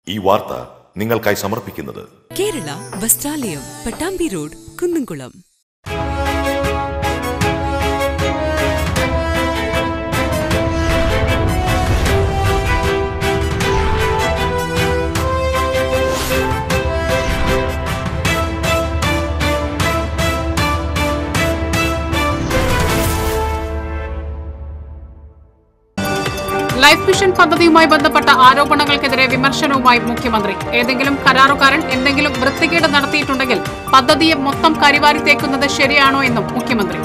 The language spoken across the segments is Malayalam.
ഈ വാർത്ത നിങ്ങൾക്കായി സമർപ്പിക്കുന്നത് Kerala Vasthralayam Pattambi road Kunnamkulam life mission പദ്ധതിയുമായി ബന്ധപ്പെട്ട ആരോപണങ്ങൾക്കെതിരെ വിമർശനവുമായി മുഖ്യമന്ത്രി ഏതെങ്കിലും കരാറുകാരൻ എന്തെങ്കിലും വൃത്തികേട് നടത്തിയിട്ടുണ്ടെങ്കിൽ പദ്ധതിയെ മൊത്തം കരിവാരി തേക്കുന്നത് ശരിയാണോ എന്നും മുഖ്യമന്ത്രി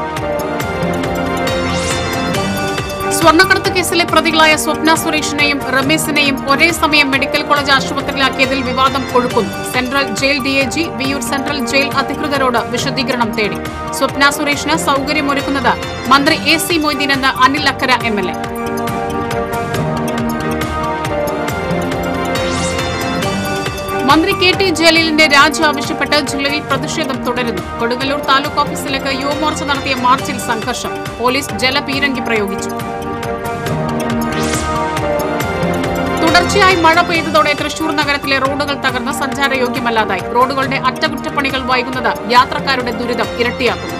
സ്വർണ്ണക്കടത്ത് കേസിലെ പ്രതികളായ സ്വപ്ന സുരേഷിനെയും റമീസിനെയും ഒരേ സമയം മെഡിക്കൽ കോളേജ് ആശുപത്രിയിലാക്കിയതിൽ വിവാദം കൊഴുക്കുന്നു central jail DIG Viyyur central jail അധികൃതരോട് വിശദീകരണം തേടി സ്വപ്ന സുരേഷിന് സൗകര്യമൊരുക്കുന്നത് മന്ത്രി എ സി മൊയ്തീൻ എന്ന് Anil Akkara M L A മന്ത്രി കെ ടി ജലീലിന്റെ രാജി ആവശ്യപ്പെട്ട് ജില്ലയിൽ പ്രതിഷേധം തുടരുന്നു കൊടുങ്ങല്ലൂർ താലൂക്ക് ഓഫീസിലേക്ക് യുവമോർച്ച നടത്തിയ മാർച്ചിൽ സംഘർഷം പോലീസ് ജലപീരങ്കി പ്രയോഗിച്ചു തുടർച്ചയായി മഴ പെയ്തതോടെ തൃശൂർ നഗരത്തിലെ റോഡുകൾ തകർന്ന് സഞ്ചാരയോഗ്യമല്ലാതായി റോഡുകളുടെ അറ്റകുറ്റപ്പണികൾ വൈകുന്നത് യാത്രക്കാരുടെ ദുരിതം ഇരട്ടിയാക്കുന്നു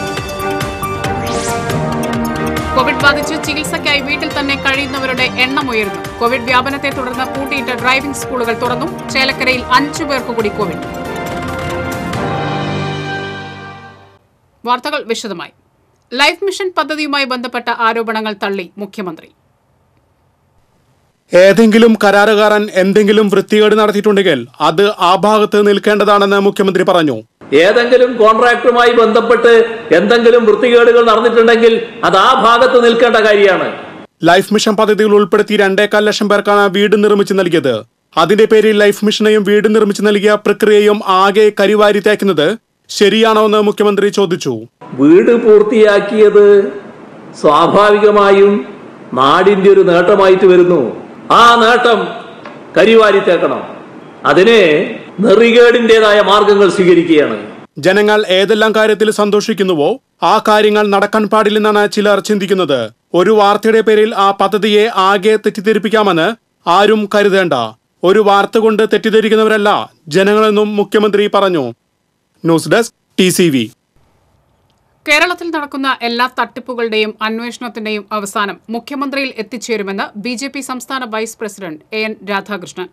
കോവിഡ് ബാധിച്ച് ചികിത്സയ്ക്കായി വീട്ടിൽ തന്നെ കഴിയുന്നവരുടെ എണ്ണം ഉയരുന്നു കോവിഡ് വ്യാപനത്തെ തുടർന്ന് പൂട്ടിയിട്ട ഡ്രൈവിംഗ് സ്കൂളുകൾ തുറന്നു ചേലക്കരയിൽ അഞ്ചു പേർക്ക് കൂടി കോവിഡ് വാർത്തകൾ വിശദമായി ലൈഫ് മിഷൻ പദ്ധതിയുമായി ബന്ധപ്പെട്ട ആരോപണങ്ങൾ തള്ളി മുഖ്യമന്ത്രി ഏതെങ്കിലും കരാറുകാരൻ എന്തെങ്കിലും വൃത്തികേട് നടത്തിയിട്ടുണ്ടെങ്കിൽ അത് ആ ഭാഗത്ത് നിൽക്കേണ്ടതാണെന്ന് മുഖ്യമന്ത്രി പറഞ്ഞു ഏതെങ്കിലും കോൺട്രാക്ടറുമായി ബന്ധപ്പെട്ട് എന്തെങ്കിലും വൃത്തികേടുകൾ നടന്നിട്ടുണ്ടെങ്കിൽ അത് ആ ഭാഗത്ത് നിൽക്കേണ്ട കാര്യമാണ് ലൈഫ് മിഷൻ പദ്ധതിയിൽ ഉൾപ്പെടുത്തി രണ്ടേകാൽ ലക്ഷം പേർക്കാണ് വീട് നിർമ്മിച്ചു നൽകിയത് അതിന്റെ പേരിൽ ലൈഫ് മിഷനെയും വീട് നിർമ്മിച്ചു നൽകിയ പ്രക്രിയയും ആകെ കരിവാരി തേക്കുന്നത് ശരിയാണോ എന്ന് മുഖ്യമന്ത്രി ചോദിച്ചു വീട് പൂർത്തിയാക്കിയത് സ്വാഭാവികമായും നാടിന്റെ ഒരു നേട്ടമായിട്ട് വരുന്നു ആ നേട്ടം കരിവാരി തേക്കണം അതിന് നെറികേടിൻ്റെതായ മാർഗങ്ങൾ സ്വീകരിക്കുകയാണ് ജനങ്ങൾ ഏതെല്ലാം കാര്യത്തിൽ സന്തോഷിക്കുന്നുവോ ആ കാര്യങ്ങൾ നടക്കാൻ പാടില്ലെന്നാണ് ചിലർ ചിന്തിക്കുന്നത് ഒരു വാർത്തയുടെ പേരിൽ ആ പദ്ധതിയെ ആകെ തെറ്റിദ്ധരിപ്പിക്കാമെന്ന് ആരും കരുതേണ്ട ഒരു വാർത്ത കൊണ്ട് തെറ്റിദ്ധരിക്കുന്നവരല്ല ജനങ്ങളെന്നും മുഖ്യമന്ത്രി പറഞ്ഞു news desk T C V കേരളത്തിൽ നടക്കുന്ന എല്ലാ തട്ടിപ്പുകളുടെയും അന്വേഷണത്തിന്റെയും അവസാനം മുഖ്യമന്ത്രിയിൽ എത്തിച്ചേരുമെന്ന് ബി ജെ പി സംസ്ഥാന vice president A N Radhakrishnan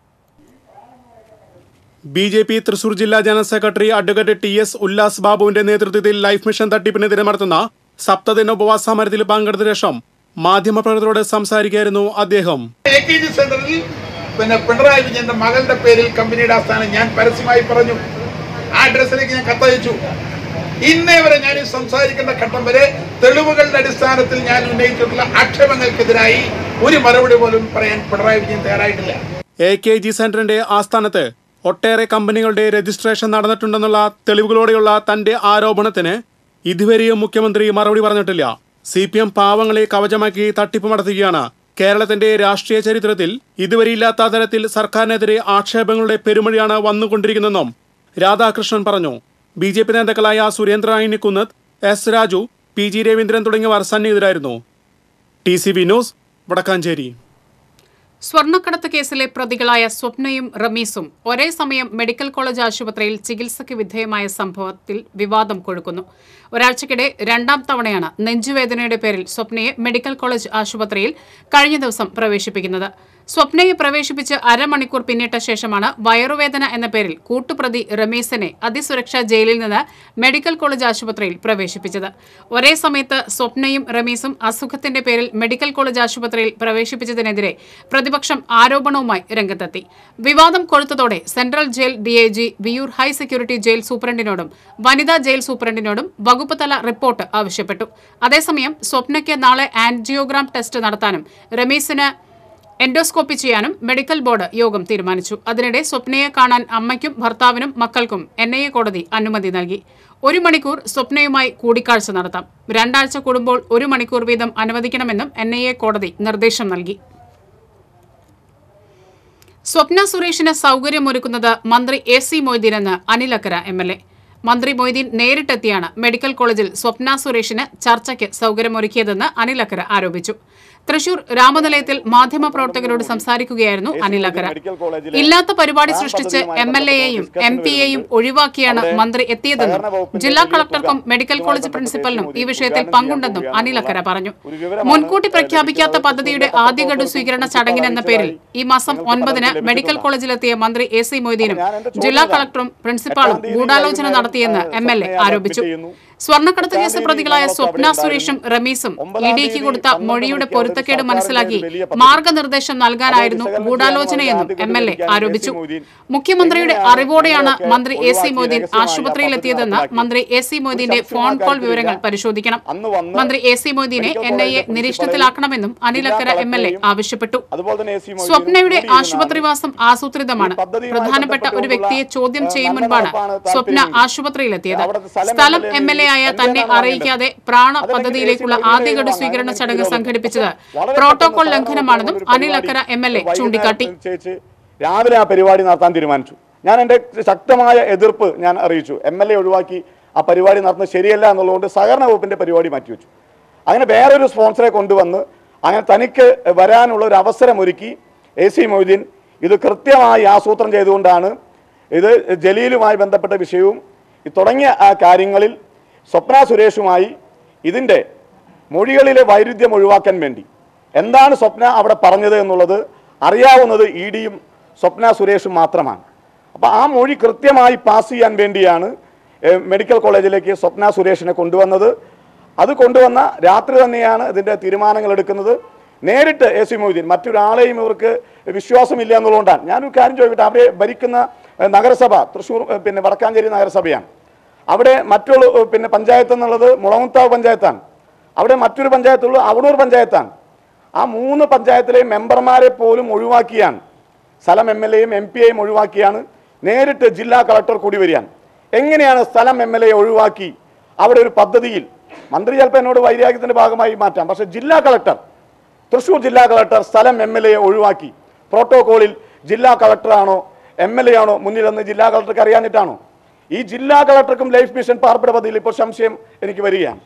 B J P Thrissur ജില്ലാ general secretary advocate T S Ullas ബാബുവിന്റെ നേതൃത്വത്തിൽ ലൈഫ് മിഷൻ തട്ടിപ്പിനെതിരെ നടത്തുന്ന സപ്തദിന ഉപവാസ സമരത്തിൽ പങ്കെടുത്ത ശേഷം മാധ്യമപ്രവർത്തകരോട് സംസാരിക്കുകയായിരുന്നു അദ്ദേഹം എ കെ ജി സെന്ററിൽ പിന്നെ പിണറായി വിജയന്റെ മകളുടെ പേരിൽ കമ്പനിയുടെ ആസ്ഥാനം ഞാൻ പരസ്യമായി പറഞ്ഞു ആ അഡ്രസ്സിലേക്ക് ഞാൻ കത്തയച്ചു ഇന്നേ വരെ ഞാൻ ഈ സംസാരിക്കേണ്ട ഘട്ടം വരെ തെളിവുകളുടെ അടിസ്ഥാനത്തിൽ ഞാൻ ഉന്നയിച്ചിട്ടുള്ള ആക്ഷേപങ്ങൾക്കെതിരായി ഒരു മറുപടി പോലും പറയാൻ പിണറായി വിജയൻ തയ്യാറായിട്ടില്ല എ കെ ജി സെന്ററിന്റെ ആസ്ഥാനത്ത് ഒട്ടേറെ കമ്പനികളുടെ രജിസ്ട്രേഷൻ നടന്നിട്ടുണ്ടെന്നുള്ള തെളിവുകളോടെയുള്ള തന്റെ ആരോപണത്തിന് ഇതുവരെയും മുഖ്യമന്ത്രി മറുപടി പറഞ്ഞിട്ടില്ല സി പി എം പാവങ്ങളെ കവചമാക്കി തട്ടിപ്പ് നടത്തുകയാണ് കേരളത്തിന്റെ രാഷ്ട്രീയ ചരിത്രത്തിൽ ഇതുവരെയില്ലാത്ത തരത്തിൽ സർക്കാരിനെതിരെ ആക്ഷേപങ്ങളുടെ പെരുമഴയാണ് വന്നുകൊണ്ടിരിക്കുന്നതെന്നും രാധാകൃഷ്ണൻ പറഞ്ഞു ബി ജെ പി നേതാക്കളായ Surendra Ainikkunnath S Raju P G Raveendran തുടങ്ങിയവർ സന്നിഹിതരായിരുന്നു T C V news Vadakkanchery സ്വർണ്ണക്കടത്ത് കേസിലെ പ്രതികളായ സ്വപ്നയും റമീസും ഒരേ സമയം മെഡിക്കൽ കോളേജ് ആശുപത്രിയിൽ ചികിത്സയ്ക്ക് വിധേയമായ സംഭവത്തിൽ വിവാദം കൊഴുക്കുന്നു ഒരാഴ്ചക്കിടെ രണ്ടാം തവണയാണ് നെഞ്ചുവേദനയുടെ പേരിൽ സ്വപ്നയെ മെഡിക്കൽ കോളേജ് ആശുപത്രിയിൽ കഴിഞ്ഞ ദിവസം പ്രവേശിപ്പിക്കുന്നത് സ്വപ്നയെ പ്രവേശിപ്പിച്ച് അരമണിക്കൂർ പിന്നിട്ട ശേഷമാണ് വയറുവേദന എന്ന പേരിൽ കൂട്ടുപ്രതി റമീസിനെ അതിസുരക്ഷാ ജയിലിൽ നിന്ന് മെഡിക്കൽ കോളേജ് ആശുപത്രിയിൽ പ്രവേശിപ്പിച്ചത് ഒരേ സമയത്ത് സ്വപ്നയും റമീസും അസുഖത്തിന്റെ പേരിൽ മെഡിക്കൽ കോളേജ് ആശുപത്രിയിൽ പ്രവേശിപ്പിച്ചതിനെതിരെ പ്രതിപക്ഷം ആരോപണവുമായി രംഗത്തെത്തി വിവാദം കൊഴുത്തതോടെ central jail DIG Viyyur high security jail സൂപ്രണ്ടിനോടും വനിതാ ജയിൽ സൂപ്രണ്ടിനോടും വകുപ്പ് തല റിപ്പോർട്ട് ആവശ്യപ്പെട്ടു അതേസമയം സ്വപ്നയ്ക്ക് നാളെ ആൻജിയോഗ്രാം ടെസ്റ്റ് നടത്താനും റമീസിന് എൻഡോസ്കോപ്പി ചെയ്യാനും മെഡിക്കൽ ബോർഡ് യോഗം തീരുമാനിച്ചു അതിനിടെ സ്വപ്നയെ കാണാൻ അമ്മയ്ക്കും ഭർത്താവിനും മക്കൾക്കും എൻ ഐ എ കോടതി അനുമതി നൽകി ഒരു മണിക്കൂർ സ്വപ്നയുമായി കൂടിക്കാഴ്ച നടത്താം രണ്ടാഴ്ച കൂടുമ്പോൾ ഒരു മണിക്കൂർ വീതം അനുവദിക്കണമെന്നും എൻ ഐ എ കോടതി നിർദ്ദേശം നൽകി സ്വപ്ന സുരേഷിന് സൗകര്യമൊരുക്കുന്നത് മന്ത്രി എ സി മൊയ്തീനെന്ന് അനിലക്കര എം എൽ എ മന്ത്രി മൊയ്തീൻ നേരിട്ടെത്തിയാണ് മെഡിക്കൽ കോളേജിൽ സ്വപ്ന സുരേഷിന് ചർച്ചയ്ക്ക് സൗകര്യമൊരുക്കിയതെന്ന് അനിലക്കര ആരോപിച്ചു തൃശൂർ രാമനിലയത്തിൽ മാധ്യമപ്രവർത്തകരോട് സംസാരിക്കുകയായിരുന്നു അനിൽ അക്കര ഇല്ലാത്ത പരിപാടി സൃഷ്ടിച്ച് എം എൽ എയെയും എം പിയെയും ഒഴിവാക്കിയാണ് മന്ത്രി എത്തിയതെന്നും ജില്ലാ കളക്ടർക്കും മെഡിക്കൽ കോളേജ് പ്രിൻസിപ്പലിനും ഈ വിഷയത്തിൽ പങ്കുണ്ടെന്നും അനിൽ അക്കര പറഞ്ഞു മുൻകൂട്ടി പ്രഖ്യാപിക്കാത്ത പദ്ധതിയുടെ ആദ്യഗഡു സ്വീകരണ ചടങ്ങിനെന്ന പേരിൽ ഈ മാസം ഒൻപതിന് മെഡിക്കൽ കോളേജിലെത്തിയ മന്ത്രി എ സി മൊയ്തീനും ജില്ലാ കളക്ടറും പ്രിൻസിപ്പാളും ഗൂഢാലോചന നടത്തിയെന്ന് എം എൽ എ ആരോപിച്ചു സ്വർണ്ണക്കടത്ത് കേസ് പ്രതികളായ സ്വപ്ന സുരേഷും റമീസും ഇ ഡിക്ക് കൊടുത്ത മൊഴിയുടെ പൊരുത്തക്കേട് മനസ്സിലാക്കി മാർഗനിർദ്ദേശം നൽകാനായിരുന്നു ഗൂഢാലോചനയെന്നും എം എൽ എ ആരോപിച്ചു മുഖ്യമന്ത്രിയുടെ അറിവോടെയാണ് മന്ത്രി എ സി മൊയ്തീൻ ആശുപത്രിയിലെത്തിയതെന്ന് മന്ത്രി എ സി മൊയ്തീന്റെ ഫോൺ കോൾ വിവരങ്ങൾ പരിശോധിക്കണം മന്ത്രി എ സി മൊയ്തീനെ എൻ ഐ എ നിരീക്ഷണത്തിലാക്കണമെന്നും അനിലക്കര എം എൽ എ ആവശ്യപ്പെട്ടു സ്വപ്നയുടെ ആശുപത്രിവാസം ആസൂത്രിതമാണ് പ്രധാനപ്പെട്ട ഒരു വ്യക്തിയെ ചോദ്യം ചെയ്യും മുൻപാണ് സ്വപ്ന ആശുപത്രിയിലെത്തിയത് സ്ഥലം എം എൽ എ ആയ തന്നെ അറിയിക്കാതെ പ്രാണ പദ്ധതിയിലേക്കുള്ള ആദ്യഗഡു സ്വീകരണ ചടങ്ങ് സംഘടിപ്പിച്ചത് പ്രോട്ടോകോൾ ലംഘനമാണെന്നും Anil Akkara M L A ചൂണ്ടിക്കാട്ടി നിശ്ചയിച്ച് രാവിലെ ആ പരിപാടി നടത്താൻ തീരുമാനിച്ചു ഞാൻ എൻ്റെ ശക്തമായ എതിർപ്പ് ഞാൻ അറിയിച്ചു എം എൽ എ ഒഴിവാക്കി ആ പരിപാടി നടത്തുന്നത് ശരിയല്ല എന്നുള്ളതുകൊണ്ട് സഹകരണ വകുപ്പിന്റെ പരിപാടി മാറ്റിവെച്ചു അങ്ങനെ വേറൊരു സ്പോൺസറെ കൊണ്ടുവന്ന് അങ്ങനെ തനിക്ക് വരാനുള്ള ഒരു അവസരം ഒരുക്കി എ സി മൊയ്തീൻ ഇത് കൃത്യമായി ആസൂത്രണം ചെയ്തുകൊണ്ടാണ് ഇത് ജലീലുമായി ബന്ധപ്പെട്ട വിഷയവും ഈ തുടങ്ങിയ ആ കാര്യങ്ങളിൽ സ്വപ്ന സുരേഷുമായി ഇതിൻ്റെ മൊഴികളിലെ വൈരുദ്ധ്യം ഒഴിവാക്കാൻ വേണ്ടി എന്താണ് സ്വപ്ന അവിടെ പറഞ്ഞത് എന്നുള്ളത് അറിയാവുന്നത് ഇ ഡിയും സ്വപ്ന സുരേഷും മാത്രമാണ് അപ്പോൾ ആ മൊഴി കൃത്യമായി പാസ് ചെയ്യാൻ വേണ്ടിയാണ് ഏഹ്, മെഡിക്കൽ കോളേജിലേക്ക് സ്വപ്ന സുരേഷിനെ കൊണ്ടുവന്നത് അത് കൊണ്ടുവന്ന രാത്രി തന്നെയാണ് ഇതിൻ്റെ തീരുമാനങ്ങൾ എടുക്കുന്നത് നേരിട്ട് എ സി മൊയ്തീൻ മറ്റൊരാളെയും ഇവർക്ക് വിശ്വാസമില്ല എന്നുള്ളതുകൊണ്ടാണ് ഞാനൊരു കാര്യം ചോദിക്കട്ടെ അവരെ ഭരിക്കുന്ന ഏഹ്, നഗരസഭ തൃശ്ശൂർ ഏഹ്, പിന്നെ വടക്കാഞ്ചേരി നഗരസഭയാണ് അവിടെ മറ്റുള്ള ഏഹ്, പിന്നെ പഞ്ചായത്ത് എന്നുള്ളത് മുളമുത്താവ് പഞ്ചായത്താണ് അവിടെ മറ്റൊരു പഞ്ചായത്തുള്ളത് അവടൂർ പഞ്ചായത്താണ് ആ മൂന്ന് പഞ്ചായത്തിലെ മെമ്പർമാരെ പോലും ഒഴിവാക്കിയാണ് സ്ഥലം എം എൽ എയും എം പി എയും ഒഴിവാക്കിയാണ് നേരിട്ട് ജില്ലാ കളക്ടർ കൂടി വരികയാണ് എങ്ങനെയാണ് സ്ഥലം എം എൽ എ ഒഴിവാക്കി അവിടെ ഒരു പദ്ധതിയിൽ മന്ത്രി ചിലപ്പോൾ എന്നോട് വൈരാഗ്യത്തിന്റെ ഭാഗമായി മാറ്റാം പക്ഷേ ജില്ലാ കളക്ടർ തൃശ്ശൂർ ജില്ലാ കളക്ടർ സ്ഥലം എം എൽ എ ഒഴിവാക്കി പ്രോട്ടോകോളിൽ ജില്ലാ കളക്ടറാണോ എം എൽ എ ആണോ മുന്നിലെന്ന് ജില്ലാ കളക്ടർക്ക് അറിയാഞ്ഞിട്ടാണോ ഈ ജില്ലാ കളക്ടർക്കും ലൈഫ് മിഷൻ പാർപ്പിട പദ്ധതിയിൽ ഇപ്പോൾ സംശയം എനിക്ക് വരികയാണ്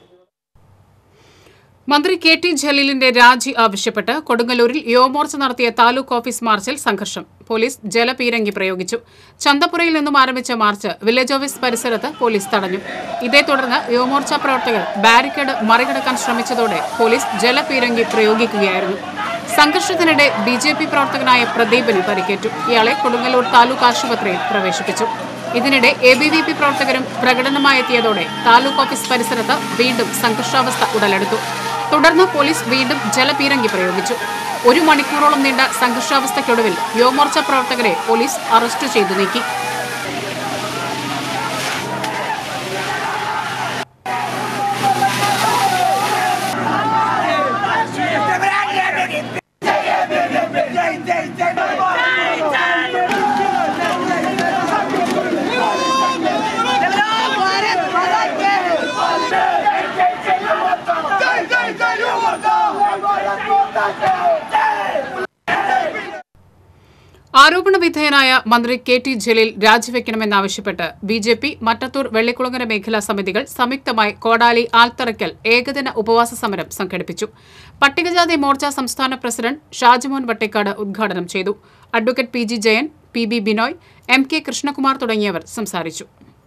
മന്ത്രി കെ ടി ജലീലിന്റെ രാജി ആവശ്യപ്പെട്ട് കൊടുങ്ങല്ലൂരിൽ യുവമോർച്ച നടത്തിയ താലൂക്ക് ഓഫീസ് മാർച്ചിൽ സംഘർഷം പോലീസ് ജലപീരങ്കി പ്രയോഗിച്ചു ചന്തപ്പുരയിൽ നിന്നും ആരംഭിച്ച മാർച്ച് വില്ലേജ് ഓഫീസ് പരിസരത്ത് പോലീസ് തടഞ്ഞു ഇതേ തുടർന്ന് യുവമോർച്ച പ്രവർത്തകർ ബാരിക്കേഡ് മറികടക്കാൻ ശ്രമിച്ചതോടെ പോലീസ് ജലപീരങ്കി പ്രയോഗിക്കുകയായിരുന്നു സംഘർഷത്തിനിടെ ബി ജെ പി പ്രവർത്തകനായ പ്രദീപിന് പരിക്കേറ്റു ഇയാളെ കൊടുങ്ങല്ലൂർ താലൂക്ക് ആശുപത്രിയിൽ പ്രവേശിപ്പിച്ചു ഇതിനിടെ എ ബി വി പി പ്രവർത്തകരും പ്രകടനമായെത്തിയതോടെ താലൂക്ക് ഓഫീസ് പരിസരത്ത് വീണ്ടും സംഘർഷാവസ്ഥ ഉടലെടുത്തു തുടർന്ന് പോലീസ് വീണ്ടും ജലപീരങ്കി പ്രയോഗിച്ചു ഒരു മണിക്കൂറോളം നീണ്ട സംഘർഷാവസ്ഥയ്ക്കൊടുവിൽ യുവമോർച്ച പ്രവർത്തകരെ പോലീസ് അറസ്റ്റ് ചെയ്തു നീക്കി ആരോപണ വിധേയനായ മന്ത്രി കെ ടി ജലീൽ രാജിവെക്കണമെന്നാവശ്യപ്പെട്ട് B J P Mattathur Vellikulangara മേഖലാ സമിതികൾ സംയുക്തമായി കോടാലി ആൽത്തറയ്ക്കൽ ഏകദിന ഉപവാസ സമരം സംഘടിപ്പിച്ചു പട്ടികജാതി മോർച്ച സംസ്ഥാന പ്രസിഡന്റ് ഷാജിമോൻ വട്ടേക്കാട് ഉദ്ഘാടനം ചെയ്തു advocate P G Jayan P B Binoy M K Krishnakumar തുടങ്ങിയവർ സംസാരിച്ചു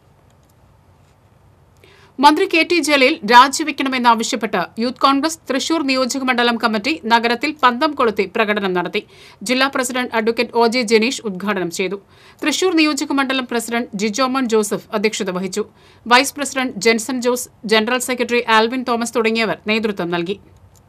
മന്ത്രി കെ ടി ജലീൽ രാജിവെക്കണമെന്നാവശ്യപ്പെട്ട് യൂത്ത് കോൺഗ്രസ് തൃശൂർ നിയോജക മണ്ഡലം കമ്മിറ്റി നഗരത്തിൽ പന്തം കൊളുത്തി പ്രകടനം നടത്തി ജില്ലാ president advocate O J Janish ഉദ്ഘാടനം ചെയ്തു തൃശൂർ നിയോജക മണ്ഡലം പ്രസിഡന്റ് ജിജോമോൻ ജോസഫ് അധ്യക്ഷത വഹിച്ചു vice president Jenson Jose general secretary Alvin Thomas തുടങ്ങിയവർ നേതൃത്വം നൽകി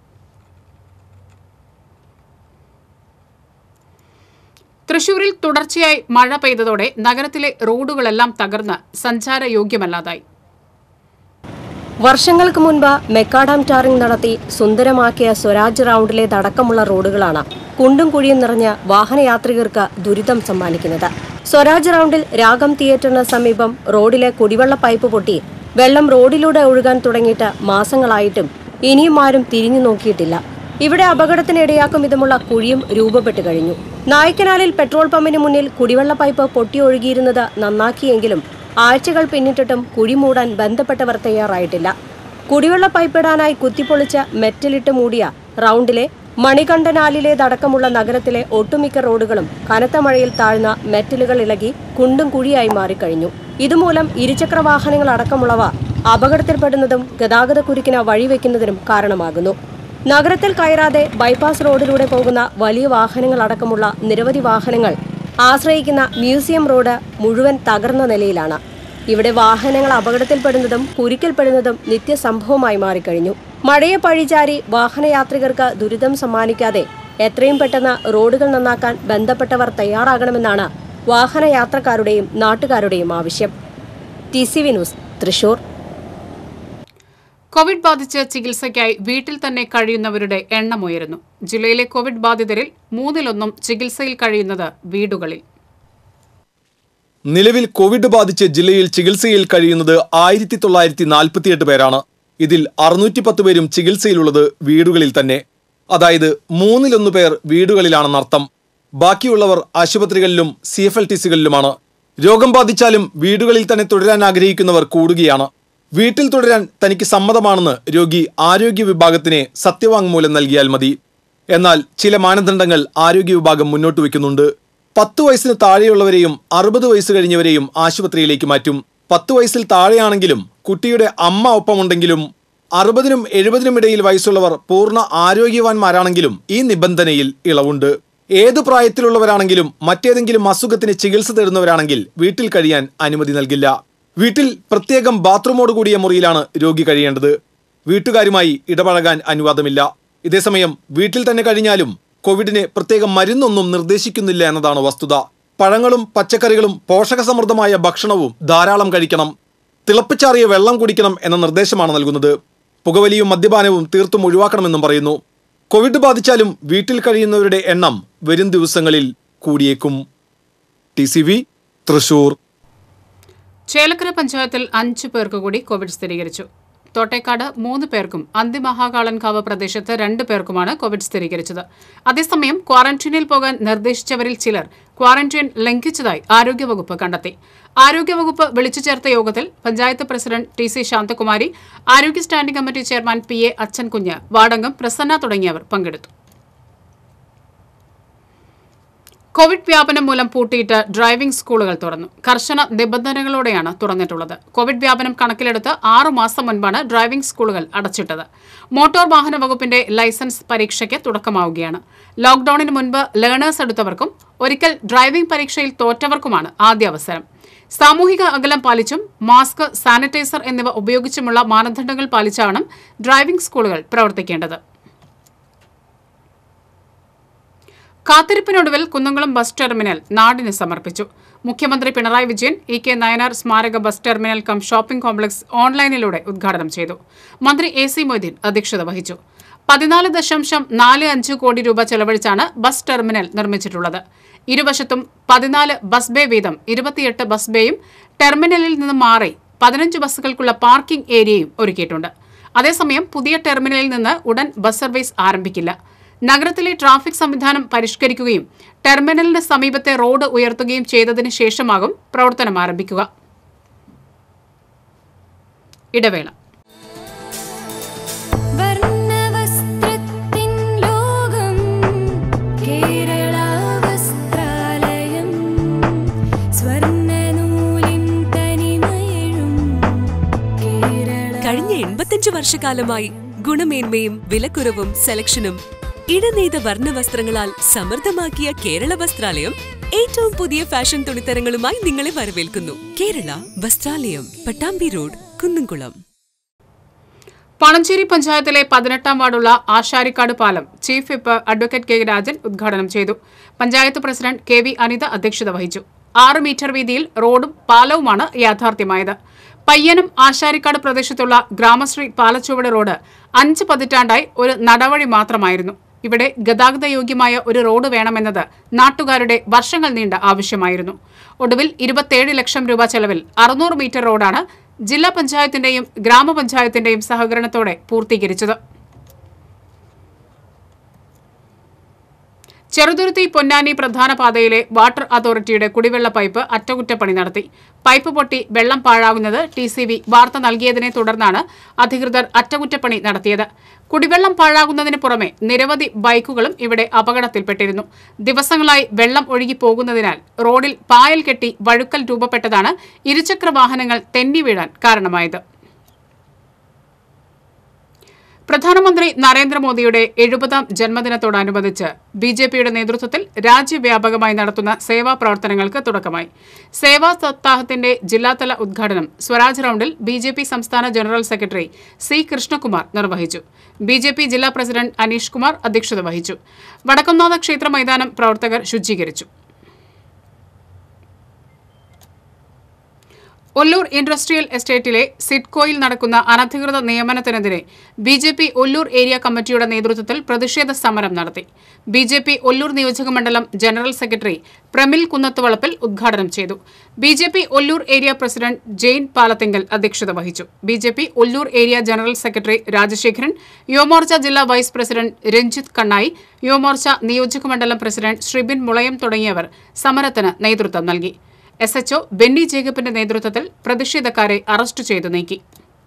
തൃശൂരിൽ തുടർച്ചയായി മഴ പെയ്തതോടെ നഗരത്തിലെ റോഡുകളെല്ലാം തകർന്ന് സഞ്ചാരയോഗ്യമല്ലാതായി വർഷങ്ങൾക്ക് മുൻപ് മെക്കാഡാം ടാറിംഗ് നടത്തി സുന്ദരമാക്കിയ സ്വരാജ് റൗണ്ടിലേതടക്കമുള്ള റോഡുകളാണ് കുണ്ടും കുഴിയും നിറഞ്ഞ വാഹനയാത്രികർക്ക് ദുരിതം സമ്മാനിക്കുന്നത് സ്വരാജ് റൗണ്ടിൽ രാഗം തിയേറ്ററിന് സമീപം റോഡിലെ കുടിവെള്ള പൈപ്പ് പൊട്ടി വെള്ളം റോഡിലൂടെ ഒഴുകാൻ തുടങ്ങിയിട്ട് മാസങ്ങളായിട്ടും ഇനിയും ആരും തിരിഞ്ഞു നോക്കിയിട്ടില്ല ഇവിടെ അപകടത്തിനിടയാക്കും വിധമുള്ള കുഴിയും രൂപപ്പെട്ടു കഴിഞ്ഞു നായ്ക്കനാലിൽ പെട്രോൾ പമ്പിന് മുന്നിൽ കുടിവെള്ള പൈപ്പ് പൊട്ടിയൊഴുകിയിരുന്നത് നന്നാക്കിയെങ്കിലും ആഴ്ചകൾ പിന്നിട്ടിട്ടും കുഴി മൂടാൻ ബന്ധപ്പെട്ടവർ തയ്യാറായിട്ടില്ല കുടിവെള്ള പൈപ്പിടാനായി കുത്തിപ്പൊളിച്ച് മെറ്റലിട്ട് മൂടിയ റൗണ്ടിലെ മണികണ്ഠനാലിലേതടക്കമുള്ള നഗരത്തിലെ ഒട്ടുമിക്ക റോഡുകളും കനത്ത മഴയിൽ താഴ്ന്ന മെറ്റലുകൾ ഇളകി കുണ്ടും കുഴിയായി മാറിക്കഴിഞ്ഞു ഇതുമൂലം ഇരുചക്ര വാഹനങ്ങൾ അടക്കമുള്ളവ അപകടത്തിൽപ്പെടുന്നതും ഗതാഗതക്കുരുക്കിന് വഴിവെക്കുന്നതിനും കാരണമാകുന്നു നഗരത്തിൽ കയറാതെ ബൈപ്പാസ് റോഡിലൂടെ പോകുന്ന വലിയ വാഹനങ്ങൾ അടക്കമുള്ള നിരവധി വാഹനങ്ങൾ ആശ്രയിക്കുന്ന മ്യൂസിയം റോഡ് മുഴുവൻ തകർന്ന നിലയിലാണ് ഇവിടെ വാഹനങ്ങൾ അപകടത്തിൽപ്പെടുന്നതും കുരുക്കിൽപ്പെടുന്നതും നിത്യസംഭവമായി മാറിക്കഴിഞ്ഞു മഴയെ പഴിചാരി വാഹനയാത്രികർക്ക് ദുരിതം സമ്മാനിക്കാതെ എത്രയും പെട്ടെന്ന് റോഡുകൾ നന്നാക്കാൻ ബന്ധപ്പെട്ടവർ തയ്യാറാകണമെന്നാണ് വാഹനയാത്രക്കാരുടെയും നാട്ടുകാരുടെയും ആവശ്യം T C V news Thrissur covid ബാധിച്ച് ചികിത്സയ്ക്കായി വീട്ടിൽ തന്നെ കഴിയുന്നവരുടെ എണ്ണം ഉയരുന്നു ജില്ലയിലെ കോവിഡ് ബാധിതരിൽ മൂന്നിലൊന്നും ചികിത്സയിൽ കഴിയുന്നത് വീടുകളിൽ നിലവിൽ കോവിഡ് ബാധിച്ച് ജില്ലയിൽ ചികിത്സയിൽ കഴിയുന്നത് ആയിരത്തി തൊള്ളായിരത്തി നാൽപ്പത്തിയെട്ട് പേരാണ് ഇതിൽ അറുന്നൂറ്റി പത്ത് പേരും ചികിത്സയിലുള്ളത് വീടുകളിൽ തന്നെ അതായത് മൂന്നിലൊന്നു പേർ വീടുകളിലാണെന്നർത്ഥം ബാക്കിയുള്ളവർ ആശുപത്രികളിലും സി എഫ് എൽ ടി സികളിലുമാണ് രോഗം ബാധിച്ചാലും വീടുകളിൽ തന്നെ തുടരാൻ ആഗ്രഹിക്കുന്നവർ കൂടുകയാണ് വീട്ടിൽ തുടരാൻ തനിക്ക് സമ്മതമാണെന്ന് രോഗി ആരോഗ്യ വിഭാഗത്തിന് സത്യവാങ്മൂലം നൽകിയാൽ മതി എന്നാൽ ചില മാനദണ്ഡങ്ങൾ ആരോഗ്യ വിഭാഗം മുന്നോട്ട് വയ്ക്കുന്നുണ്ട് പത്ത് വയസ്സിന് താഴെയുള്ളവരെയും അറുപത് വയസ്സ് കഴിഞ്ഞവരെയും ആശുപത്രിയിലേക്ക് മാറ്റും പത്ത് വയസ്സിൽ താഴെയാണെങ്കിലും കുട്ടിയുടെ അമ്മ ഒപ്പമുണ്ടെങ്കിലും അറുപതിനും എഴുപതിനും ഇടയിൽ വയസ്സുള്ളവർ പൂർണ്ണ ആരോഗ്യവാന്മാരാണെങ്കിലും ഈ നിബന്ധനയിൽ ഇളവുണ്ട് ഏതു പ്രായത്തിലുള്ളവരാണെങ്കിലും മറ്റേതെങ്കിലും അസുഖത്തിന് ചികിത്സ തരുന്നവരാണെങ്കിൽ വീട്ടിൽ കഴിയാൻ അനുമതി നൽകില്ല വീട്ടിൽ പ്രത്യേകം ബാത്റൂമോട് കൂടിയ മുറിയിലാണ് രോഗി കഴിയേണ്ടത് വീട്ടുകാരുമായി ഇടപഴകാൻ അനുവാദമില്ല ഇതേസമയം വീട്ടിൽ തന്നെ കഴിഞ്ഞാലും കോവിഡിന് പ്രത്യേകം മരുന്നൊന്നും നിർദ്ദേശിക്കുന്നില്ല എന്നതാണ് വസ്തുത പഴങ്ങളും പച്ചക്കറികളും പോഷകസമൃദ്ധമായ ഭക്ഷണവും ധാരാളം കഴിക്കണം തിളപ്പിച്ചാറിയ വെള്ളം കുടിക്കണം എന്ന നിർദ്ദേശമാണ് നൽകുന്നത് പുകവലിയും മദ്യപാനവും തീർത്തും ഒഴിവാക്കണമെന്നും പറയുന്നു കോവിഡ് ബാധിച്ചാലും വീട്ടിൽ കഴിയുന്നവരുടെ എണ്ണം വരും ദിവസങ്ങളിൽ കൂടിയേക്കും T C V Thrissur Chelakkara പഞ്ചായത്തിൽ അഞ്ചു പേർക്ക് കൂടി കോവിഡ് സ്ഥിരീകരിച്ചു തോട്ടേക്കാട് മൂന്ന് പേർക്കും അന്തിമഹാകാളൻകാവ് പ്രദേശത്ത് രണ്ട് പേർക്കുമാണ് കോവിഡ് സ്ഥിരീകരിച്ചത് അതേസമയം ക്വാറന്റീനിൽ പോകാൻ നിർദ്ദേശിച്ചവരിൽ ചിലർ ക്വാറന്റൈൻ ലംഘിച്ചതായി ആരോഗ്യവകുപ്പ് കണ്ടെത്തി ആരോഗ്യവകുപ്പ് വിളിച്ചു ചേർത്ത യോഗത്തിൽ panchayat president T C Santhakumari ആരോഗ്യ standing committee chairman P A Achankunju വാർഡംഗം പ്രസന്ന തുടങ്ങിയവർ പങ്കെടുത്തു കോവിഡ് വ്യാപനം മൂലം പൂട്ടിയിട്ട് ഡ്രൈവിംഗ് സ്കൂളുകൾ തുറന്നു കർശന നിബന്ധനകളോടെയാണ് തുറന്നിട്ടുള്ളത് കോവിഡ് വ്യാപനം കണക്കിലെടുത്ത് ആറു മാസം മുൻപാണ് ഡ്രൈവിംഗ് സ്കൂളുകൾ അടച്ചിട്ടത് മോട്ടോർ വാഹന വകുപ്പിന്റെ ലൈസൻസ് പരീക്ഷയ്ക്ക് തുടക്കമാവുകയാണ് ലോക്ഡൌണിന് മുൻപ് ലേണേഴ്സ് എടുത്തവർക്കും ഒരിക്കൽ ഡ്രൈവിംഗ് പരീക്ഷയിൽ തോറ്റവർക്കുമാണ് ആദ്യ അവസരം സാമൂഹിക അകലം പാലിച്ചും മാസ്ക് സാനിറ്റൈസർ എന്നിവ ഉപയോഗിച്ചുമുള്ള മാനദണ്ഡങ്ങൾ പാലിച്ചാവണം ഡ്രൈവിംഗ് സ്കൂളുകൾ പ്രവർത്തിക്കേണ്ടത് കാത്തിരിപ്പിനൊടുവിൽ കുന്നംകുളം ബസ് ടെർമിനൽ നാടിന് സമർപ്പിച്ചു മുഖ്യമന്ത്രി പിണറായി വിജയൻ ഇ കെ നയനാർ സ്മാരക bus terminal cum shopping complex ഓൺലൈനിലൂടെ ഉദ്ഘാടനം ചെയ്തു മന്ത്രി എ സി മൊയ്തീൻ അധ്യക്ഷത വഹിച്ചു പതിനാല് ദശാംശം നാല് അഞ്ച് കോടി രൂപ ചെലവഴിച്ചാണ് ബസ് ടെർമിനൽ നിർമ്മിച്ചിട്ടുള്ളത് ഇരുവശത്തും പതിനാല് ബസ് ബേ വീതം ഇരുപത്തിയെട്ട് ബസ് ബേയും ടെർമിനലിൽ നിന്ന് മാറി പതിനഞ്ച് ബസ്സുകൾക്കുള്ള പാർക്കിംഗ് ഏരിയയും ഒരുക്കിയിട്ടുണ്ട് അതേസമയം പുതിയ ടെർമിനലിൽ നിന്ന് ഉടൻ ബസ് സർവീസ് ആരംഭിക്കില്ല നഗരത്തിലെ ട്രാഫിക് സംവിധാനം പരിഷ്കരിക്കുകയും ടെർമിനലിന് സമീപത്തെ റോഡ് ഉയർത്തുകയും ചെയ്തതിനു ശേഷമാകും പ്രവർത്തനം ആരംഭിക്കുക ഇടവേള വർണ്ണവസ്ത്രത്തിൻ ലോകം കേരള വസ്ത്രാലയം സ്വർണ്ണനൂലിൻ തനിമയഴും കേരള കഴിഞ്ഞ എൺപത്തഞ്ച് വർഷക്കാലമായി ഗുണമേന്മയും വിലക്കുറവും സെലക്ഷനും ഇടനെയ്ത വർണ്ണവസ്ത്രങ്ങളാൽ സമൃദ്ധമാക്കിയ കേരള വസ്ത്രാലയം ഏറ്റവും പുതിയ ഫാഷൻ തുണിത്തരങ്ങളുമായി നിങ്ങളെ വരവേൽക്കുന്നു കേരള വസ്ത്രാലയം പട്ടാമ്പി റോഡ് കുന്നംകുളം പണഞ്ചേരി പഞ്ചായത്തിലെ പതിനെട്ടാം വാർഡുള്ള ആശാരിക്കാട് പാലം chief whip advocate K Rajan ഉദ്ഘാടനം ചെയ്തു panchayat president K V Anitha അധ്യക്ഷത വഹിച്ചു ആറ് മീറ്റർ വീതിയിൽ റോഡും പാലവുമാണ് യാഥാർത്ഥ്യമായത് പയ്യനം ആശാരിക്കാട് പ്രദേശത്തുള്ള ഗ്രാമശ്രീ പാലച്ചുവട് റോഡ് അഞ്ച് പതിറ്റാണ്ടായി ഒരു നടവഴി മാത്രമായിരുന്നു ഇവിടെ ഗതാഗത യോഗ്യമായ ഒരു റോഡ് വേണമെന്നത് നാട്ടുകാരുടെ വർഷങ്ങൾ നീണ്ട ആവശ്യമായിരുന്നു ഒടുവിൽ ഇരുപത്തിയേഴ് ലക്ഷം രൂപ ചെലവിൽ അറുന്നൂറ് മീറ്റർ റോഡാണ് ജില്ലാ പഞ്ചായത്തിന്റെയും ഗ്രാമപഞ്ചായത്തിന്റെയും സഹകരണത്തോടെ പൂർത്തീകരിച്ചത് ചെറുതുരുത്തി പൊന്നാനി പ്രധാന പാതയിലെ വാട്ടർ അതോറിറ്റിയുടെ കുടിവെള്ള പൈപ്പ് അറ്റകുറ്റപ്പണി നടത്തി പൈപ്പ് പൊട്ടി വെള്ളം പാഴാകുന്നത് ടി സി വി വാർത്ത നൽകിയതിനെ തുടർന്നാണ് അധികൃതർ അറ്റകുറ്റപ്പണി നടത്തിയത് കുടിവെള്ളം പാഴാകുന്നതിന് പുറമെ നിരവധി ബൈക്കുകളും ഇവിടെ അപകടത്തിൽപ്പെട്ടിരുന്നു ദിവസങ്ങളായി വെള്ളം ഒഴുകി പോകുന്നതിനാൽ റോഡിൽ പായൽ കെട്ടി വഴുക്കൽ രൂപപ്പെട്ടതാണ് ഇരുചക്ര വാഹനങ്ങൾ തെന്നി വീഴാൻ കാരണമായത് പ്രധാനമന്ത്രി നരേന്ദ്രമോദിയുടെ എഴുപതാം ജന്മദിനത്തോടനുബന്ധിച്ച് ബി ജെ പിയുടെ നേതൃത്വത്തിൽ രാജ്യവ്യാപകമായി നടത്തുന്ന സേവാ പ്രവർത്തനങ്ങൾക്ക് തുടക്കമായി സേവാ സപ്താഹത്തിന്റെ ജില്ലാതല ഉദ്ഘാടനം സ്വരാജ് റൌണ്ടിൽ ബി ജെ പി സംസ്ഥാന ജനറൽ സെക്രട്ടറി സി കൃഷ്ണകുമാർ നിർവഹിച്ചു ബി ജെ പി ജില്ലാ പ്രസിഡന്റ് അനീഷ് കുമാർ അധ്യക്ഷത വഹിച്ചു വടക്കുംനാഥ ക്ഷേത്ര മൈതാനം പ്രവർത്തകർ ശുചീകരിച്ചു ഒല്ലൂർ ഇൻഡസ്ട്രിയൽ എസ്റ്റേറ്റിലെ സിഡ്കോയിൽ നടക്കുന്ന അനധികൃത നിയമനത്തിനെതിരെ B J P Ollur area കമ്മിറ്റിയുടെ നേതൃത്വത്തിൽ പ്രതിഷേധ സമരം നടത്തി ബി ജെ പി ഒല്ലൂർ നിയോജകമണ്ഡലം ജനറൽ സെക്രട്ടറി പ്രമിൽ കുന്നത്തുവളപ്പിൽ ഉദ്ഘാടനം ചെയ്തു B J P Ollur area president Jain Palathingal അധ്യക്ഷത വഹിച്ചു B J P Ollur area general secretary Rajasekharan Yuva Morcha ജില്ലാ വൈസ് പ്രസിഡന്റ് രഞ്ജിത്ത് കണ്ണായി യുവമോർച്ച നിയോജകമണ്ഡലം പ്രസിഡന്റ് ശ്രിബിൻ മുളയം തുടങ്ങിയവർ സമരത്തിന് നേതൃത്വം നൽകി എസ് എച്ച്ഒ ബെന്നി ജേക്കബിന്റെ നേതൃത്വത്തിൽ പ്രതിഷേധക്കാരെ അറസ്റ്റ് ചെയ്തു നീക്കി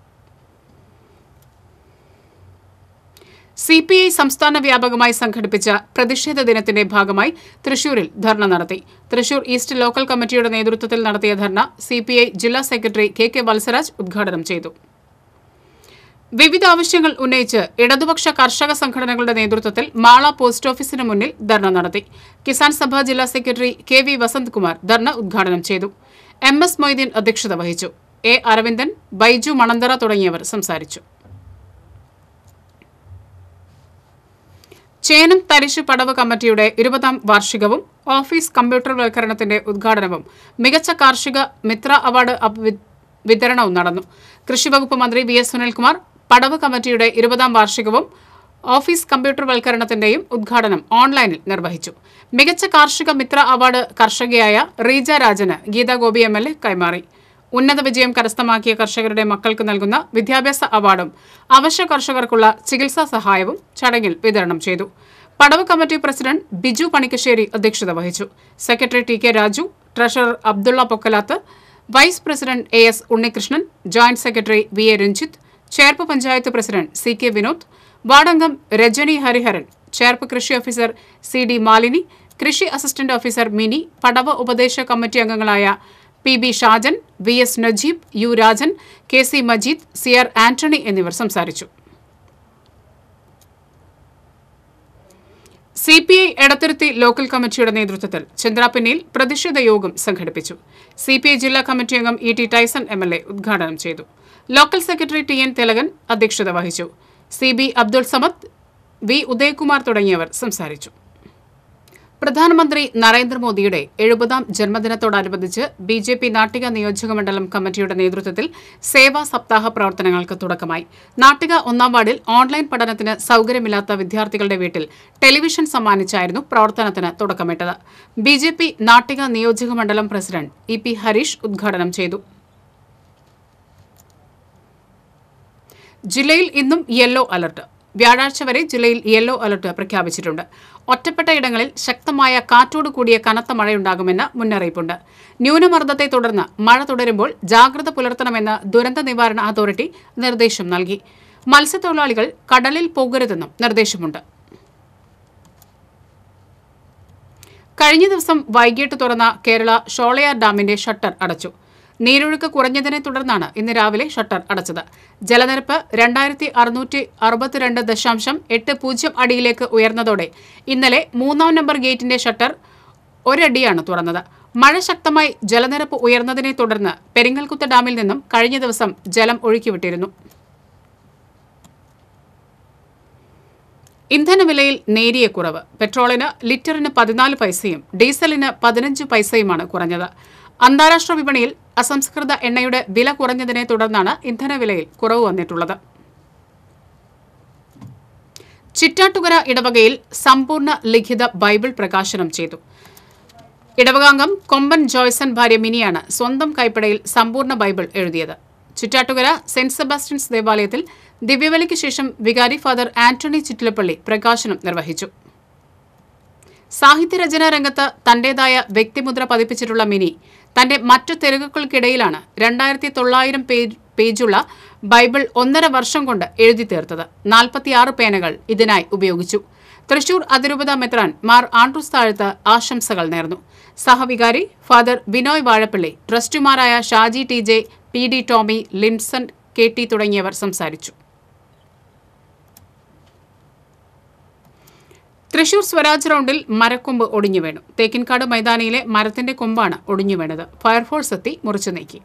സി പി ഐ സംസ്ഥാന വ്യാപകമായി സംഘടിപ്പിച്ച പ്രതിഷേധ ദിനത്തിന്റെ ഭാഗമായി തൃശൂരിൽ ധർണ നടത്തി തൃശൂർ ഈസ്റ്റ് ലോക്കൽ കമ്മിറ്റിയുടെ നേതൃത്വത്തിൽ നടത്തിയ ധർണ സി പി ഐ ജില്ലാ സെക്രട്ടറി കെ കെ വത്സരാജ് ഉദ്ഘാടനം ചെയ്തു വിവിധ ആവശ്യങ്ങൾ ഉന്നയിച്ച് ഇടതുപക്ഷ കർഷക സംഘടനകളുടെ നേതൃത്വത്തിൽ മാള പോസ്റ്റ് ഓഫീസിന് മുന്നിൽ ധർണ നടത്തി കിസാൻ സഭ ജില്ലാ സെക്രട്ടറി കെ വി വസന്ത് കുമാർ ധർണ ഉദ്ഘാടനം ചെയ്തു എം എസ് മൊയ്തീൻ അധ്യക്ഷത വഹിച്ചു എ അരവിന്ദൻ ബൈജു മണന്തറ തുടങ്ങിയവർ സംസാരിച്ചു ചേനം തരിശു പടവ് കമ്മിറ്റിയുടെ ഇരുപതാം വാർഷികവും ഓഫീസ് കമ്പ്യൂട്ടർവൽക്കരണത്തിന്റെ ഉദ്ഘാടനവും മികച്ച കാർഷിക മിത്ര അവാർഡ് അപ് വി- വിതരണവും നടന്നു കൃഷിവകുപ്പ് മന്ത്രി വി എസ് സുനിൽകുമാർ പടവ് കമ്മിറ്റിയുടെ ഇരുപതാം വാർഷികവും ഓഫീസ് കമ്പ്യൂട്ടർവൽക്കരണത്തിന്റെയും ഉദ്ഘാടനം ഓൺലൈനിൽ നിർവഹിച്ചു മികച്ച കാർഷിക മിത്ര അവാർഡ് കർഷകയായ റീജ രാജന് Geetha Gopi M L A കൈമാറി ഉന്നത വിജയം കരസ്ഥമാക്കിയ കർഷകരുടെ മക്കൾക്ക് നൽകുന്ന വിദ്യാഭ്യാസ അവാർഡും അവശ്യ കർഷകർക്കുള്ള ചികിത്സാ സഹായവും ചടങ്ങിൽ വിതരണം ചെയ്തു പടവ് കമ്മിറ്റി പ്രസിഡന്റ് ബിജു പണിക്കശ്ശേരി അധ്യക്ഷത വഹിച്ചു secretary T K Raju treasurer Abdulla Pokkalath vice president A S Unnikrishnan joint secretary V A Ranjith Cherpu panchayat president C K Vinod വാർഡംഗം രജനി ഹരിഹരൻ ചേർപ്പ് കൃഷി ഓഫീസർ സി ഡി മാലിനി കൃഷി അസിസ്റ്റന്റ് ഓഫീസർ മിനി പടവ് ഉപദേശ കമ്മിറ്റി അംഗങ്ങളായ P B Shajan V S Najeeb U Rajan K C Majeed C R Antony എന്നിവർ സംസാരിച്ചു C P I Edathuruthy local കമ്മിറ്റിയുടെ നേതൃത്വത്തിൽ ചന്ദ്രാപിന്നിയിൽ പ്രതിഷേധ യോഗം സംഘടിപ്പിച്ചു സി പി ഐ ജില്ലാ കമ്മിറ്റി അംഗം E T Tyson M L A ഉദ്ഘാടനം ചെയ്തു local secretary T N Thilakan അധ്യക്ഷത വഹിച്ചു C B Abdul Samad V Udayakumar തുടങ്ങിയവർ സംസാരിച്ചു പ്രധാനമന്ത്രി നരേന്ദ്രമോദിയുടെ എഴുപതാം ജന്മദിനത്തോടനുബന്ധിച്ച് ബി ജെ പി നാട്ടിക നിയോജകമണ്ഡലം കമ്മിറ്റിയുടെ നേതൃത്വത്തിൽ സേവാ സപ്താഹ പ്രവർത്തനങ്ങൾക്ക് തുടക്കമായി നാട്ടിക ഒന്നാം വാർഡിൽ ഓൺലൈൻ പഠനത്തിന് സൗകര്യമില്ലാത്ത വിദ്യാർത്ഥികളുടെ വീട്ടിൽ ടെലിവിഷൻ സമ്മാനിച്ചായിരുന്നു പ്രവർത്തനത്തിന് തുടക്കമിട്ടത് ബി ജെ പി നാട്ടിക നിയോജകമണ്ഡലം പ്രസിഡന്റ് ഇ പി ഹരീഷ് ഉദ്ഘാടനം ചെയ്തു ജില്ലയിൽ ഇന്നും യെല്ലോ അലർട്ട് വ്യാഴാഴ്ച വരെ ജില്ലയിൽ യെല്ലോ അലർട്ട് പ്രഖ്യാപിച്ചിട്ടുണ്ട് ഒറ്റപ്പെട്ട ഇടങ്ങളിൽ ശക്തമായ കാറ്റോട് കൂടിയ കനത്ത മഴയുണ്ടാകുമെന്ന് മുന്നറിയിപ്പുണ്ട് ന്യൂനമർദ്ദത്തെ തുടർന്ന് മഴ തുടരുമ്പോൾ ജാഗ്രത പുലർത്തണമെന്ന് ദുരന്ത നിവാരണ അതോറിറ്റി നിർദ്ദേശം നൽകി മത്സ്യത്തൊഴിലാളികൾ കടലിൽ പോകരുതെന്നും നിർദ്ദേശമുണ്ട് കഴിഞ്ഞ ദിവസം വൈകിട്ട് തുറന്ന കേരള ഷോളയാർ ഡാമിന്റെ ഷട്ടർ അടച്ചു നീരൊഴുക്ക് കുറഞ്ഞതിനെ തുടർന്നാണ് ഇന്ന് രാവിലെ ഷട്ടർ അടച്ചത് ജലനിരപ്പ് രണ്ടായിരത്തി അറുന്നൂറ്റി അറുപത്തിരണ്ട് ദശാംശം എട്ട് പൂജ്യം അടിയിലേക്ക് ഉയർന്നതോടെ ഇന്നലെ മൂന്നാം നമ്പർ ഗേറ്റിന്റെ ഷട്ടർ ഒരടിയാണ് തുറന്നത് മഴ ശക്തമായി ജലനിരപ്പ് ഉയർന്നതിനെ തുടർന്ന് പെരിങ്ങൽകുത്ത് ഡാമിൽ നിന്നും കഴിഞ്ഞ ദിവസം ജലം ഒഴുക്കിവിട്ടിരുന്നു ഇന്ധനവിലയിൽ നേരിയ കുറവ് പെട്രോളിന് ലിറ്ററിന് പതിനാല് പൈസയും ഡീസലിന് പതിനഞ്ച് പൈസയുമാണ് കുറഞ്ഞത് അന്താരാഷ്ട്ര വിപണിയിൽ അസംസ്കൃത എണ്ണയുടെ വില കുറഞ്ഞതിനെ തുടർന്നാണ് ഇന്ധനവിലയിൽ കുറവ് വന്നിട്ടുള്ളത് ചിറ്റാട്ടുകര ഇടവകയിൽ സമ്പൂർണ്ണ ലിഖിത ബൈബിൾ പ്രകാശനം ചെയ്തു ഇടവകാംഗം കൊമ്പൻ ജോയ്സൺ ഭാര്യ മിനിയാണ് സ്വന്തം കൈപ്പടയിൽ സമ്പൂർണ്ണ ബൈബിൾ എഴുതിയത് ചിറ്റാട്ടുകര സെന്റ് സെബാസ്റ്റ്യൻസ് ദേവാലയത്തിൽ ദിവ്യബലിക്ക് ശേഷം വികാരി ഫാദർ ആന്റണി ചിറ്റിലപ്പള്ളി പ്രകാശനം നിർവഹിച്ചു സാഹിത്യരചനാ രംഗത്ത് തന്റേതായ വ്യക്തിമുദ്ര പതിപ്പിച്ചിട്ടുള്ള മിനി തന്റെ മറ്റു തിരക്കുകൾക്കിടയിലാണ് രണ്ടായിരത്തി തൊള്ളായിരം പേജ് പേജുള്ള ബൈബിൾ ഒന്നര വർഷം കൊണ്ട് എഴുതി തീർത്തത് നാൽപ്പത്തിയാറ് പേനകൾ ഇതിനായി ഉപയോഗിച്ചു തൃശൂർ അതിരൂപത മെത്രാൻ മാർ ആൻഡ്രൂസ് താഴത്ത് ആശംസകൾ നേർന്നു സഹവികാരി ഫാദർ ബിനോയ് വാഴപ്പള്ളി ട്രസ്റ്റുമാരായ Shaji T J P D Tomy Linson K T തുടങ്ങിയവർ സംസാരിച്ചു തൃശൂർ സ്വരാജ് റൗണ്ടിൽ മരക്കൊമ്പ് ഒടിഞ്ഞു വീണു തേക്കിൻകാട് മൈതാനിയിലെ മരത്തിന്റെ കൊമ്പാണ് ഒടിഞ്ഞു വീണത് ഫയർഫോഴ്സ് എത്തി മുറിച്ചു നീക്കി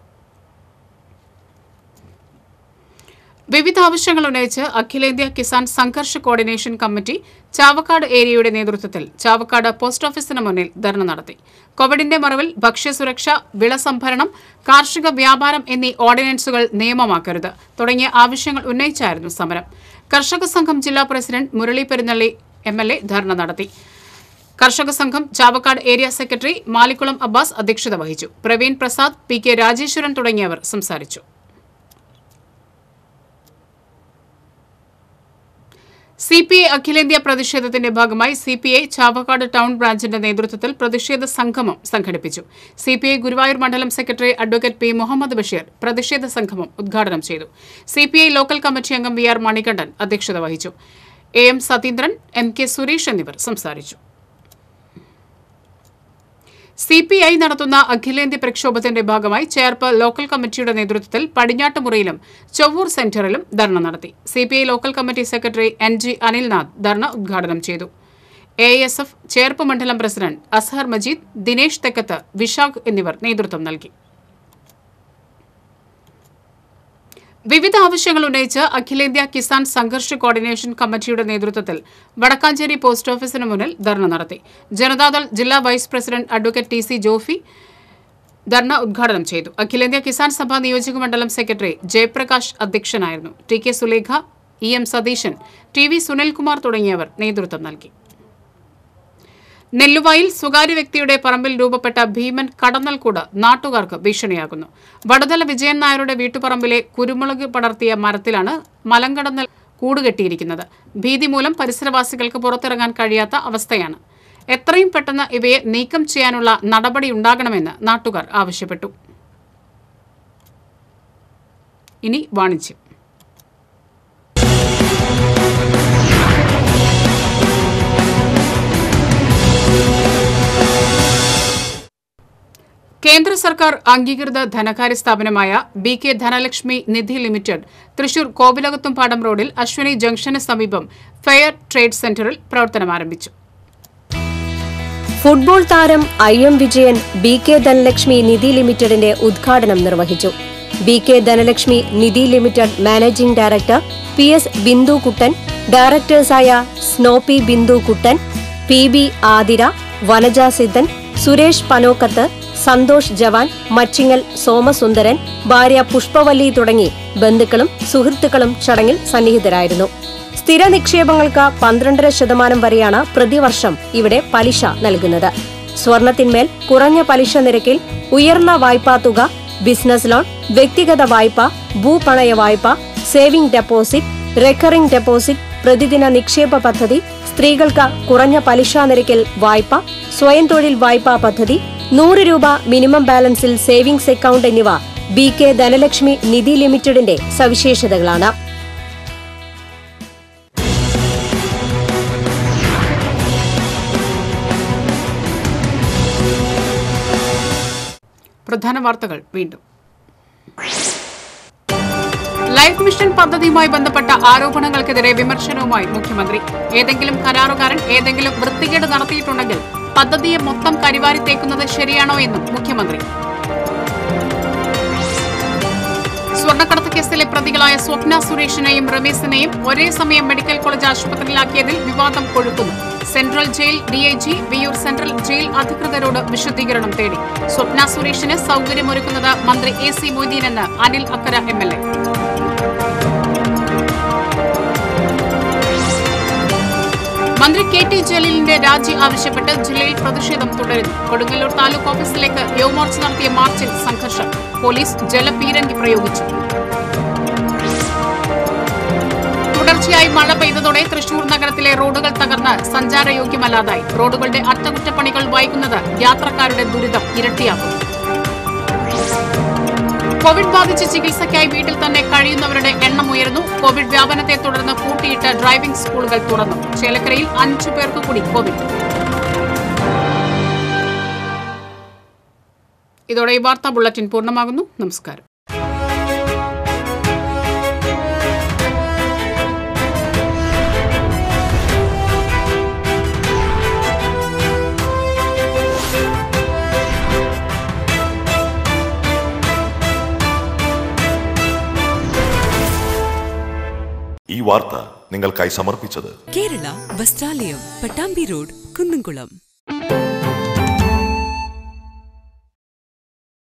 വിവിധ ആവശ്യങ്ങൾ ഉന്നയിച്ച് അഖിലേന്ത്യാ കിസാൻ സംഘർഷ് കോർഡിനേഷൻ കമ്മിറ്റി ചാവക്കാട് ഏരിയയുടെ നേതൃത്വത്തിൽ ചാവക്കാട് പോസ്റ്റ് ഓഫീസിന് മുന്നിൽ ധർണ നടത്തി കോവിഡിന്റെ മറവിൽ ഭക്ഷ്യസുരക്ഷ വിള സംഭരണം കാർഷിക വ്യാപാരം എന്നീ ഓർഡിനൻസുകൾ നിയമമാക്കരുത് തുടങ്ങിയ ആവശ്യങ്ങൾ ഉന്നയിച്ചായിരുന്നു സമരം കർഷക സംഘം ജില്ലാ പ്രസിഡന്റ് Murali Perunnally M L A dharna നടത്തി കർഷക സംഘം ചാവക്കാട് ഏരിയ സെക്രട്ടറി മാലിക്കുളം അബ്ബാസ് അധ്യക്ഷത വഹിച്ചു പ്രവീൺ പ്രസാദ് പി കെ രാജേശ്വരൻ തുടങ്ങിയവർ സംസാരിച്ചു സി പി ഐ അഖിലേന്ത്യാ പ്രതിഷേധത്തിന്റെ ഭാഗമായി C P I Chavakkad town ബ്രാഞ്ചിന്റെ നേതൃത്വത്തിൽ പ്രതിഷേധ സംഗമം സംഘടിപ്പിച്ചു സി പി ഐ ഗുരുവായൂർ മണ്ഡലം secretary advocate P Muhammad Basheer പ്രതിഷേധ സംഗമം ഉദ്ഘാടനം ചെയ്തു C P I local committee അംഗം വി ആർ മണികണ്ഠൻ അധ്യക്ഷത വഹിച്ചു A M Satheendran M K Suresh എന്നിവർ സംസാരിച്ചു സി പി ഐ നടത്തുന്ന അഖിലേന്ത്യാ പ്രക്ഷോഭത്തിന്റെ ഭാഗമായി ചേർപ്പ് ലോക്കൽ കമ്മിറ്റിയുടെ നേതൃത്വത്തിൽ പടിഞ്ഞാട്ടുമുറിയിലും ചൊവ്വൂർ സെന്ററിലും ധർണ നടത്തി C P I local committee secretary N G Anilnath dharna ഉദ്ഘാടനം ചെയ്തു എ എസ് എഫ് ചേർപ്പ് മണ്ഡലം പ്രസിഡന്റ് അസ്ഹർ മജീദ് ദിനേശ് തെക്കത്ത് വിശാഖ് എന്നിവർ നേതൃത്വം നൽകി വിവിധ ആവശ്യങ്ങൾ ഉന്നയിച്ച് അഖിലേന്ത്യാ കിസാൻ സംഘർഷ് കോർഡിനേഷൻ കമ്മിറ്റിയുടെ നേതൃത്വത്തിൽ വടക്കാഞ്ചേരി പോസ്റ്റ് ഓഫീസിന് മുന്നിൽ ധർണ നടത്തി ജനതാദൾ ജില്ലാ vice president advocate T C Jofi dharna ഉദ്ഘാടനം ചെയ്തു അഖിലേന്ത്യാ കിസാൻ സഭ നിയോജക മണ്ഡലം സെക്രട്ടറി ജയപ്രകാശ് അധ്യക്ഷനായിരുന്നു T K Sulekha E M Satheesan T V Sunilkumar തുടങ്ങിയവർ നേതൃത്വം നൽകി നെല്ലുവായിൽ സ്വകാര്യ വ്യക്തിയുടെ പറമ്പിൽ രൂപപ്പെട്ട ഭീമൻ കടന്നൽക്കൂട് നാട്ടുകാർക്ക് ഭീഷണിയാകുന്നു വടതല വിജയൻ നായരുടെ വീട്ടുപറമ്പിലെ കുരുമുളക് പടർത്തിയ മരത്തിലാണ് മലങ്കടന്നൽ കൂടുകെട്ടിയിരിക്കുന്നത് ഭീതി മൂലം പരിസരവാസികൾക്ക് പുറത്തിറങ്ങാൻ കഴിയാത്ത അവസ്ഥയാണ് എത്രയും പെട്ടെന്ന് ഇവയെ നീക്കം ചെയ്യാനുള്ള നടപടി ഉണ്ടാകണമെന്ന് നാട്ടുകാർ ആവശ്യപ്പെട്ടു ഇനി വാണിജ്യം കേന്ദ്ര സർക്കാർ അംഗീകൃത ധനകാര്യ സ്ഥാപനമായ B K Dhanalakshmi Nidhi limited Thrissur Kovilakathumpadam റോഡിൽ അശ്വനി ജംഗ്ഷന് സമീപം ഫെയർ ട്രേഡ് സെന്ററിൽ പ്രവർത്തനം ആരംഭിച്ചു ഫുട്ബോൾ താരം I M Vijayan B K Dhanalakshmi Nidhi ലിമിറ്റഡിന്റെ ഉദ്ഘാടനം നിർവഹിച്ചു B K Dhanalakshmi Nidhi limited managing director P S Bindu Kuttan ഡയറക്ടേഴ്സായ Snoopy Bindu Kuttan P B Athira Vanaja Sidhan Suresh Panokkath Santhosh Jawan Machingal Somasundaran ഭാര്യ പുഷ്പവല്ലി തുടങ്ങി ബന്ധുക്കളും സുഹൃത്തുക്കളും ചടങ്ങിൽ സന്നിഹിതരായിരുന്നു സ്ഥിര നിക്ഷേപങ്ങൾക്ക് പന്ത്രണ്ടര ശതമാനം വരെയാണ് പ്രതിവർഷം ഇവിടെ പലിശ നൽകുന്നത് സ്വർണത്തിന്മേൽ കുറഞ്ഞ പലിശ നിരക്കിൽ ഉയർന്ന വായ്പാ തുക ബിസിനസ് ലോൺ വ്യക്തിഗത വായ്പ ഭൂപണയ വായ്പ സേവിംഗ് ഡെപ്പോസിറ്റ് റെക്കറിംഗ് ഡെപ്പോസിറ്റ് പ്രതിദിന നിക്ഷേപ പദ്ധതി സ്ത്രീകൾക്ക് കുറഞ്ഞ പലിശ നിരക്കിൽ വായ്പ സ്വയം തൊഴിൽ വായ്പാ പദ്ധതി നൂറ് രൂപ മിനിമം ബാലൻസിൽ സേവിംഗ്സ് അക്കൗണ്ട് എന്നിവ ബി കെ ധനലക്ഷ്മി നിധി ലിമിറ്റഡിന്റെ സവിശേഷതകളാണ് പ്രധാന വാർത്തകൾ വീണ്ടും ലൈഫ് മിഷൻ പദ്ധതിയുമായി ബന്ധപ്പെട്ട ആരോപണങ്ങൾക്കെതിരെ വിമർശനവുമായി മുഖ്യമന്ത്രി ഏതെങ്കിലും കരാറുകാരൻ ഏതെങ്കിലും വൃത്തികേട് നടത്തിയിട്ടുണ്ടെങ്കിൽ പദ്ധതിയെ മൊത്തം കരിവാരി തേക്കുന്നത് ശരിയാണോ എന്നും മുഖ്യമന്ത്രി സ്വർണ്ണക്കടത്ത് കേസിലെ പ്രതികളായ സ്വപ്ന സുരേഷിനെയും റമീസിനെയും ഒരേ സമയം മെഡിക്കൽ കോളേജ് ആശുപത്രിയിലാക്കിയതിൽ വിവാദം കൊഴുക്കുന്നു central jail DIG Viyyur central jail അധികൃതരോട് വിശദീകരണം തേടി സ്വപ്ന സുരേഷിന് സൗകര്യമൊരുക്കുന്നത് മന്ത്രി എ സി മൊയ്തീനെന്ന് Anil Akkara M L A മന്ത്രി കെ ടി ജലീലിന്റെ രാജി ആവശ്യപ്പെട്ട് ജില്ലയിൽ പ്രതിഷേധം തുടരുന്നു കൊടുങ്ങല്ലൂർ താലൂക്ക് ഓഫീസിലേക്ക് യുവമോർച്ച നടത്തിയ മാർച്ചിൽ സംഘർഷം പോലീസ് ജലപീരങ്കി പ്രയോഗിച്ചു തുടർ തുടർച്ചയായി മഴ പെയ്തതോടെ തൃശൂർ നഗരത്തിലെ റോഡുകൾ തകർന്ന് സഞ്ചാരയോഗ്യമല്ലാതായി റോഡുകളുടെ അറ്റകുറ്റപ്പണികൾ വൈകുന്നത് യാത്രക്കാരുടെ ദുരിതം ഇരട്ടിയാക്കും കോവിഡ് ബാധിച്ച് ചികിത്സയ്ക്കായി വീട്ടിൽ തന്നെ കഴിയുന്നവരുടെ എണ്ണം ഉയർന്നു കോവിഡ് വ്യാപനത്തെ തുടർന്ന് പൂട്ടിയിട്ട് ഡ്രൈവിംഗ് സ്കൂളുകൾ തുറന്നു ചേലക്കരയിൽ അഞ്ചു പേർക്ക് കൂടി കോവിഡ് ഇതോടെ ഈ വാർത്താ ബുള്ളറ്റിൻ പൂർണ്ണമാകുന്നു നമസ്കാരം ഈ വാർത്ത നിങ്ങൾക്കായി സമർപ്പിച്ചത് കേരള വസ്ത്രാലയം പട്ടാമ്പി റോഡ് കുന്നംകുളം